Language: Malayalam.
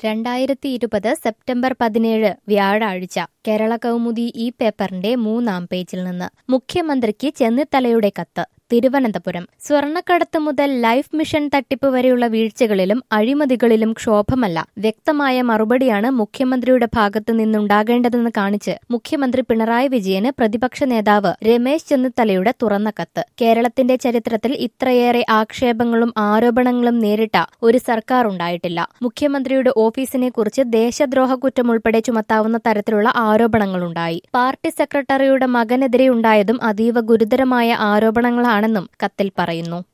രണ്ടായിരത്തി ഇരുപത് സെപ്റ്റംബർ പതിനേഴ് വ്യാഴാഴ്ച കേരള കൗമുദി ഈ പേപ്പറിന്റെ മൂന്നാം പേജിൽ നിന്ന് മുഖ്യമന്ത്രിക്ക് ചെന്നിത്തലയുടെ കത്ത് തിരുവനന്തപുരം സ്വർണ്ണക്കടത്ത് മുതൽ ലൈഫ് മിഷൻ തട്ടിപ്പ് വരെയുള്ള വീഴ്ചകളിലും അഴിമതികളിലും ക്ഷോഭമല്ല വ്യക്തമായ മറുപടിയാണ് മുഖ്യമന്ത്രിയുടെ ഭാഗത്തു നിന്നുണ്ടാകേണ്ടതെന്ന് കാണിച്ച് മുഖ്യമന്ത്രി പിണറായി വിജയന് പ്രതിപക്ഷ നേതാവ് രമേശ് ചെന്നിത്തലയുടെ തുറന്ന കത്ത് കേരളത്തിന്റെ ചരിത്രത്തിൽ ഇത്രയേറെ ആക്ഷേപങ്ങളും ആരോപണങ്ങളും നേരിട്ട ഒരു സർക്കാർ ഉണ്ടായിട്ടില്ല മുഖ്യമന്ത്രിയുടെ ഓഫീസിനെ കുറിച്ച് ദേശദ്രോഹ കുറ്റം ഉൾപ്പെടെ ചുമത്താവുന്ന തരത്തിലുള്ള ആരോപണങ്ങളുണ്ടായി പാർട്ടി സെക്രട്ടറിയുടെ മകനെതിരെ ഉണ്ടായതും അതീവ ഗുരുതരമായ ആരോപണങ്ങളാണെന്നും കത്തിൽ പറയുന്നു